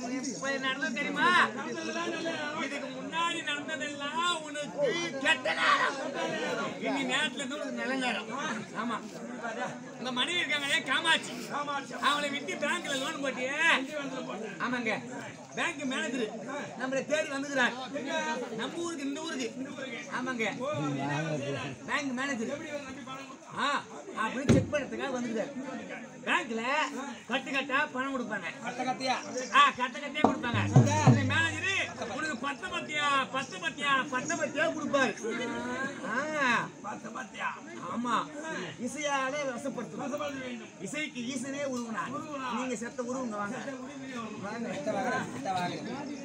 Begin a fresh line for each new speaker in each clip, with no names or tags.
இப்ப நடந்தது தெரியுமா இதுக்கு முன்னாடி நடந்ததெல்லாம் உனக்கு கெட்ட நேரம் இனி நேரத்துல இருந்து உனக்கு நல்ல நேரம் ஆமா உங்க மனைவி இருக்காங்களே காமாட்சி அவங்கள விட்டு பேங்க்ல லோன் போட்டியே ஆமாங்க பேங்க் மேனேஜர் நம்மளை தேடி வந்துக்கிறார் நம்ம ஊருக்கு இந்த ஊருக்கு ஆமாங்க பேங்க் மேனேஜர் ஆ அப்படின்னு செக் பண்ணுறதுக்காக வந்துக்கிறார் பேங்க்ல கட்டு கட்டா பணம் கொடுப்பாங்க
கட்ட கத்தியா
ஆ கட்ட கட்டியா கொடுப்பாங்க இந்த மேனேஜரு உனக்கு பத்து பத்தியா பத்து பத்தியா பத்து பத்தியா கொடுப்பாரு ஆ
பத்து பத்தியா
ஆமா இசையாலே வசப்படுத்தணும் இசைக்கு ஈசனே உருவினார் நீங்க செத்த உருவுங்க வாங்க வாங்க
கிட்ட வாங்க கிட்ட வாங்க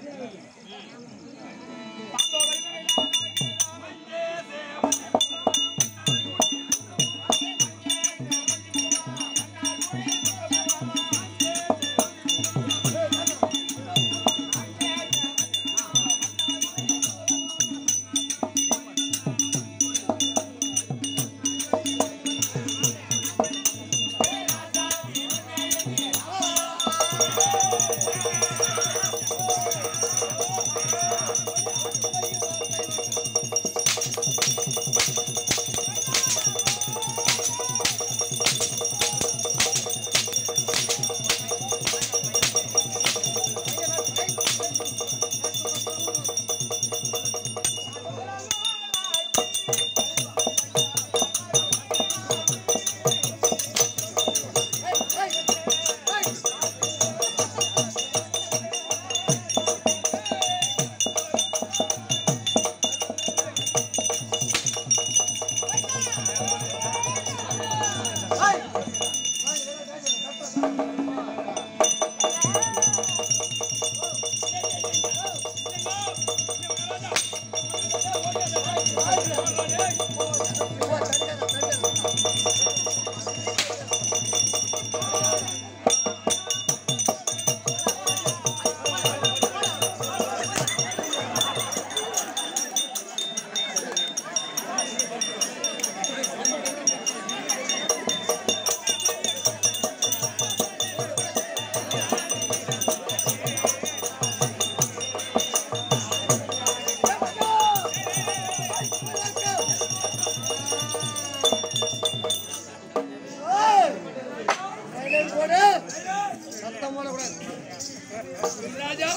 ராஜா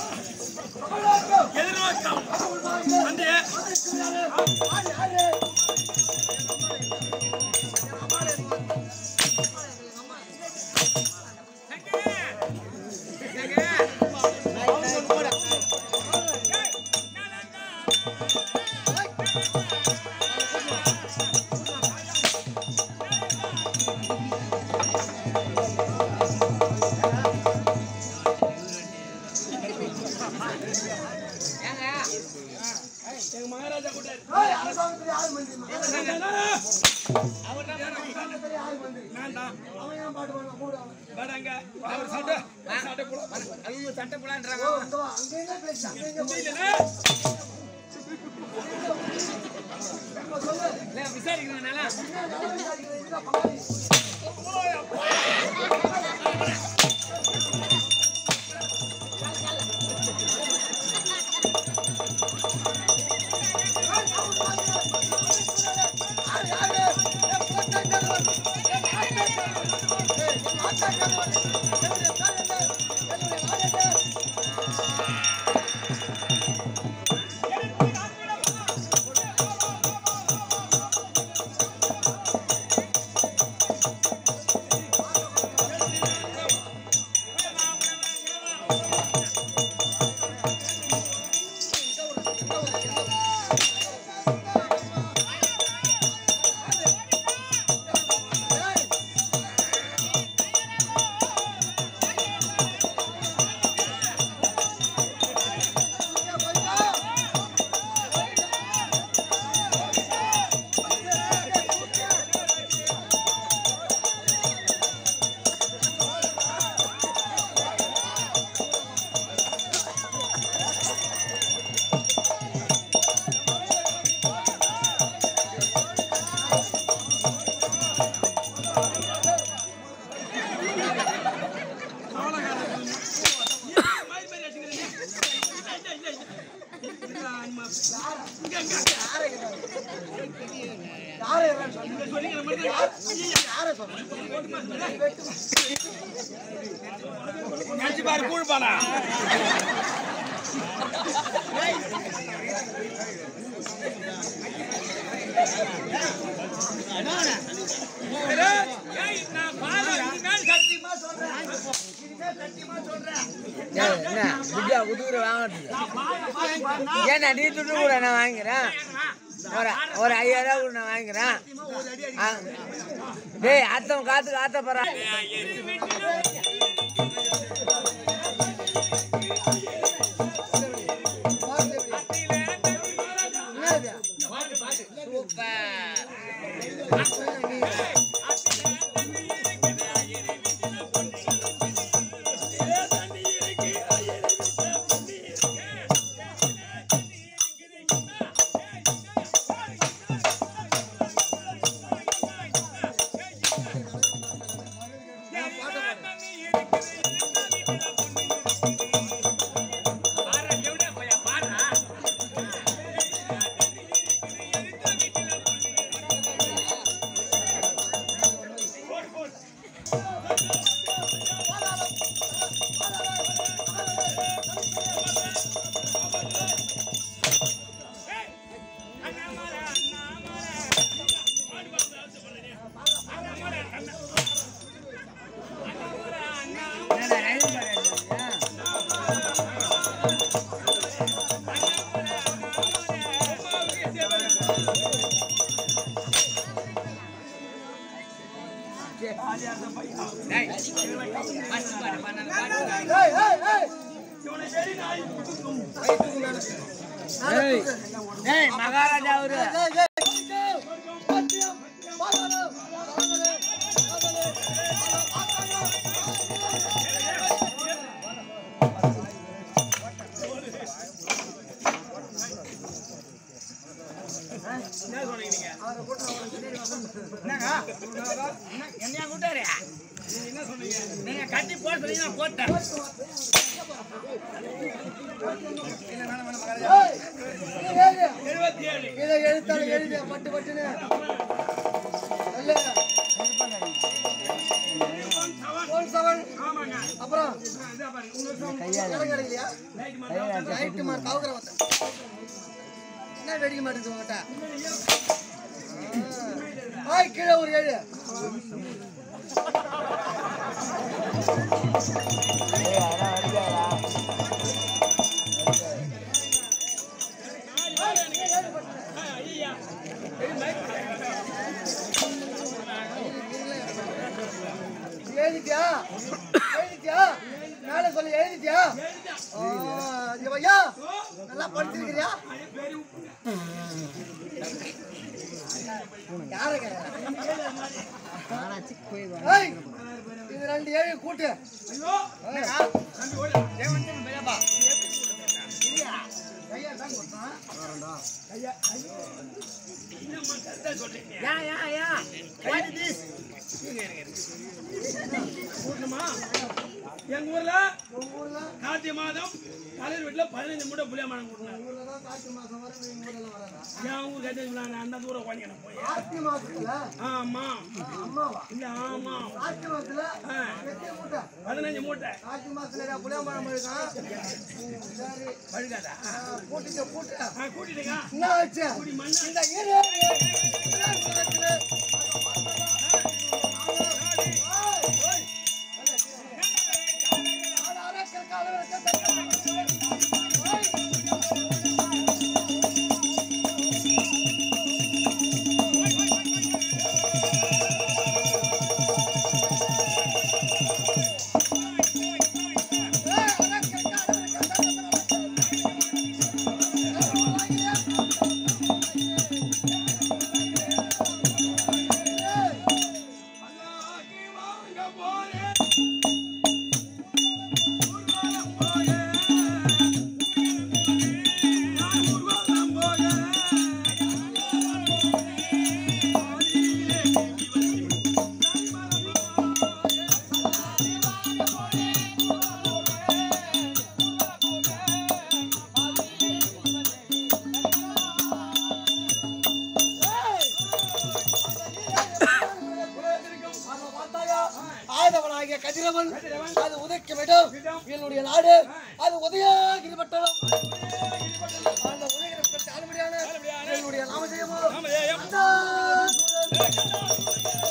எதிர்நோக்கம் வந்து எங்க மகாராஜா கூட வேண்டாம் வேடாங்க அவர் சட்டை சட்டை போல
ஐயோ சட்டை போலான்றாங்க
இல்லைன்னா
இல்ல, விசாரிக்கணும் நல்லா
நினைச்சு பாரு கூழ்பாலா
ஏய், நான் பாரு, இனிமேல் சத்தியமா சொல்றேன்.
என்ன வித்யா உதுகுற வாங்கறதுக்கு
நான் பாரு, பாரு, பாருண்ணா.
ஏன்னா நீ துட்டு கூட நான் வாங்கிக்கிறேன் ஒரு ஒரு ஐயாயிரம் ரூபா கூட நான் வாங்கிக்கிறேன் ஆ. டேய் அத்தம் காத்துக்கு ஆத்த போறா
பாரு, எவ்வளவு போயா, பாருண்ணா.
ஏய் மகாராஜா அவரு
என்னையா கூட்டாரு நீங்க கட்டி போட சொல்லி நான் போட்டேன்
எழுபத்தி ஏழு
இதை எழுத்தால எழுதி பட்டு பட்டுன்னு நல்ல ஃபோன் செவன்
ஆமாங்க
அப்புறம்
இதா பாருங்க இன்னொரு
இறங்க இல்லையா
லைட் மாதிரி
ரைட்டு மார் கவுக்கிற வந்த என்ன வெடிக்க மாட்டேங்குது உங்ககிட்ட ஆய் கீழே ஒரு ஏழு எழுதிட்டியா எழுதிட்டியா மேல சொல்லி எழுதிட்டியா ஆ, இது ஐயா நல்லா படிச்சிருக்கிறியா யார ஏய் இது ரெண்டு ஏழு கூட்டு
ஐயோ நம்பி ஓடு
ஐயா தான் கொடுத்தான்
யா யா யா what is this
கூட்டணுமா எங்க ஊர்ல
உங்க ஊர்ல
கார்த்திகை மாதம் தலைவர் வீட்டுல பதினஞ்சு மூட்டை புளியமானம் கூட்டினாங்க
ஊர்ல தான் கார்த்திகை மாசம் வரும் எங்க ஊர்ல வராங்க
என் ஊர் கட்டி அந்த தூரம் உட்காந்து போய்
கார்த்திகை மாசத்துல
ஆமா
அம்மாவா
இல்ல ஆமா
கார்த்திகை மாசத்துல எத்தனை மூட்டை
பதினஞ்சு மூட்டை
கார்த்திகை மாசத்துல நிறைய புளியம்பழம் இருக்கான் சரி
பழுகாதா
ஆ, கூட்டிட்டு கூட்டு
ஆ, கூட்டிட்டுங்க
என்ன ஆச்சு
கூடி மண்ணா
இந்த இரு
வாங்க போறேன் ஊர்வலம் போறேன்
என்னுடைய நாடு அது உதயகிரி பட்டணம் அந்த உதயகிரி பட்டணத்தை ஆளுமையான என்னுடைய நாமஜெயமோ அண்ணா சூரன்.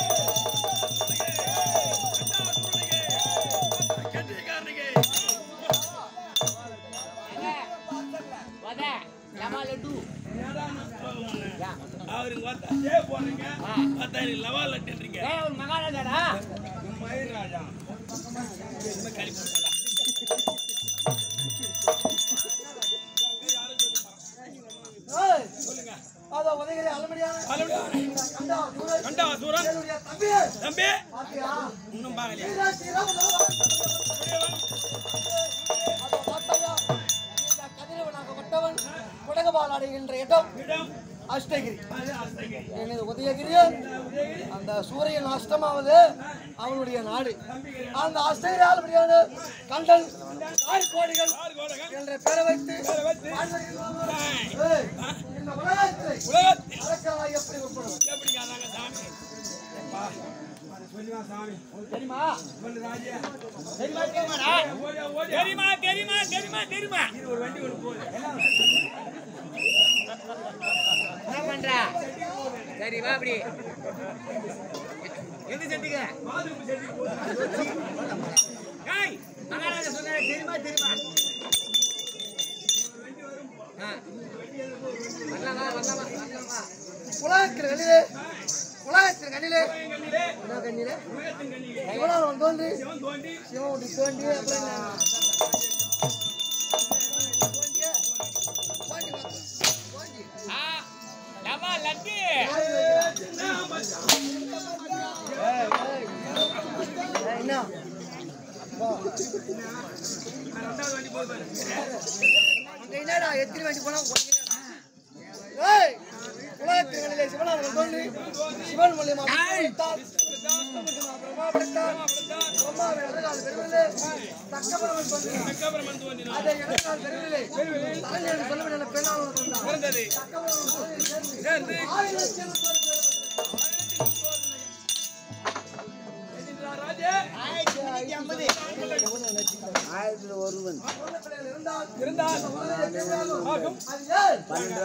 அவருக்கு வந்தாச்சே போறீங்க பத்தாயிரம் லவா லட்டுன்றீங்க
ஒரு மகாராஜாடா
மயிர் ராஜா
ஏய், அத உதயகிரி ஆளுமையான கண்டா சூரன்.
கண்டா சூரன்
என்னுடைய தம்பி
தம்பி
பாத்தியா
இன்னும் பாக்கலையா
வீராட்சியெல்லாம் உதவ- அதோ பார்த்தாயா? இந்த கதிரவனாகப்பட்டவன் குடகபால் அடைகின்ற இடம்
இடம்
அஷ்டகிரி
அது அஸ்தகிரி.
எனது உதயகிரி அந்த சூரியன் அஸ்தமாவது அவனுடைய நாடு அந்த அஷ்டகிரி ஆளுபடியான கண்டன் ஆறு கோடிகள்
ஆறு கோடகள்
என்ற பெயரை வைத்து
வைத்து,
வாழ்ந்திருக்கிறார்கள்.
ஏய்,
ஏய், இந்த உலகத்தை
உலகத்தில்
அடக்கலாம் எப்படி உட்படும்
எப்படி காதாங்க சாமி எப்பா, அது சொல்லுவா சாமி உனக்கு தெரியுமா சொல்லு ராஜா
தெரியுமா தெரியுமாடா
ஓடியா ஓடியா
தெரியுமா தெரியுமா தெரியுமா தெரியுமா
இது ஒரு வண்டி ஒன்று போகுது
என்ன பண்ற சரி வா அப்படி எந்த செட்டுங்க
பாத்ரூம் செடி போகுது
ஏய் மகாராஜா சொன்னாரு தெரியுமா தெரியுமா ஆ. வரலாம் வா, வரலாம் வா, வரலாம் வா.
உலகத்தில் கண்ணிலே உலகத்தில் கண்ணிலே
கண்ணிலே
என்ன கண்ணிலே
உலகத்தின் கண்ணிலே
இவனால் தோன்றி
சிவன் தோண்டி
சிவன் ஒட்டி தோண்டி அப்புறம் என்ன? தோண்டிய? தோண்டி வந்து- தோண்டி.
ஆ, டபா லட்டு
ஏய், என்ன
ரெண்டாவது வண்டி போகுது பாரு.
அங்க என்னடா எத்தனை வண்டி போனா உனக்கு என்னடா? ஏய், உலகத்தில் கண்ணிலே சிவனால் தோன்றி சிவன் மூலியமா படைத்தார். பிரம்மா படைத்தார். பிரம்மாவை இடதுகால் பெருவிலே, தக்கபுரவன் தோன்றினார்.
சக்கரபரமன் தோன்றினார்.
அதை இடதுகால் பெருவிலே, தலைஞான சொல்லுவன் பெண்ணால் தோன்றார்.
பிறந்தது
தக்கபுரவன் தோன்றி சேர்ந்து
சேர்ந்து
ஆயிரம் செல்வம்
எண்ணினார் ராஜா
உலகத்தில் இருந்தால்
இருந்தால் ஆகும்
அது ஏன்?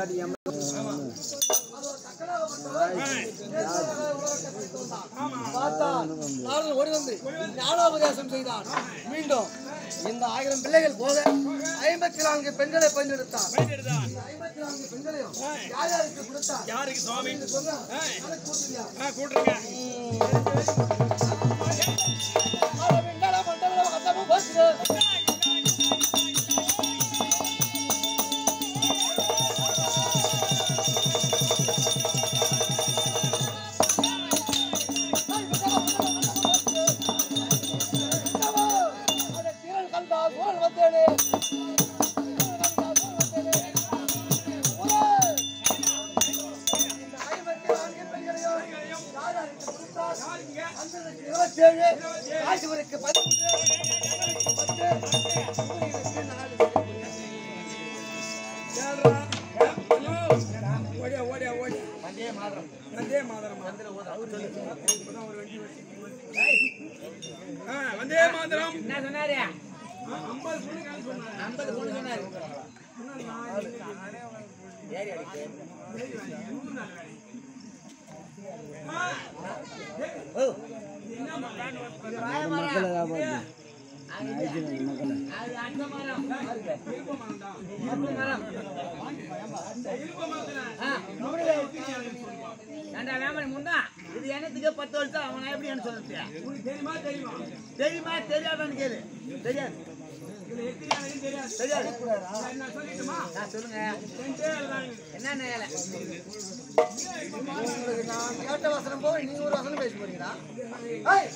அது ஒரு சக்கராகப்பட்டவர் தேசமாக உலகத்தை பிடித்து வந்தார். பார்த்தார். நாளும் ஓடி வந்து ஞானோபதேசம் செய்தார் மீண்டும் இந்த ஆயிரம் பிள்ளைகள் போக ஐம்பத்தி நான்கு பெண்களை பெற்றெடுத்தார்
பயன்படுத்தார்
இந்த ஐம்பத்தி நான்கு பெண்களையும் யார் யாருக்கு கொடுத்தார்
யாருக்கு சுவாமி
சொன்னா
ஏய்,
அதை கூட்டுங்க.
ஆ, கூட்டுருங்க
ஆள வேண்டாடா, மண்டபல வந்தவ போச்சு. அதை தீரன் கண்டா சூழல் வந்தேனே இருபத்தேழு காசிவருக்கு பதிமூன்று பத்து சூரியனுக்கு நாலு
சேர்றா. ஹலோ. ஓடியா ஓடியா ஓடியா வந்தே மாதரம் வந்தே மாதரம் இப்பதான் ஒரு வண்டி வச்சு ஆ, வந்தே மாதரம்
என்ன சொன்னாரு
ஐம்பது புள்ளிக்காரன் சொன்னாரு
ஐம்பது பொண்ணு சொன்னாரு அது அந்த மரம் அந்த மரம் ஆ. ஏண்டா வேமன் முன்னா இது எனத்துக்கு பத்து வருஷம் அவனை எப்படி என்ன சொல்றது
உனக்கு தெரியுமா தெரியுமா
தெரியுமா தெரியாதான்னு கேளு தெரியாது
இதுல எத்தனை ஆளுன்னு தெரியாது
தெரியாது
சரி, நான் சொல்லிட்டுமா
நான் சொல்லுங்க
ரெண்டே ஆள் தான் இது.
என்னென்ன வேலை
உங்களுக்கு நான் கேட்ட வசனம் போய் நீங்க ஒரு வசனம் பேச போறீங்களா ஏய்,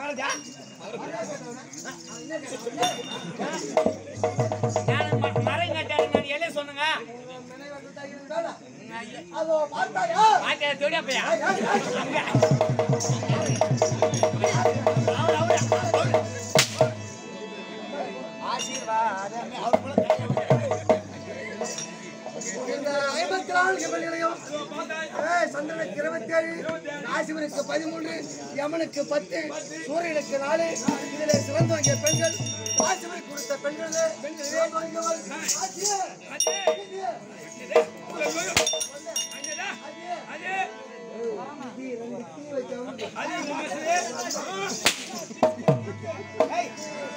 நான் ம- மரம் கட்டாரு நான் எல்லாம் சொன்னங்க
மெனை வந்து தகிருந்தாடா. அதோ பார்த்தாயா
ஆச்சா தொடியா பையா
ஏய், ஏய், ஏய். இந்த ஐம்பத்தி இருபத்தி நான்கு பெண்களையும் ஏய், சந்திரனுக்கு இருபத்தி ஏழு ராசிவனுக்கு பதிமூன்று யமனுக்கு பத்து சூரியனுக்கு நாலு இதிலே சிறந்து வாங்கிய பெண்கள் ராசிவனுக்கு கொடுத்த பெண்களே பெண்களே வாங்கியவள் ஆச்சியே. ஆச்சியே.
அது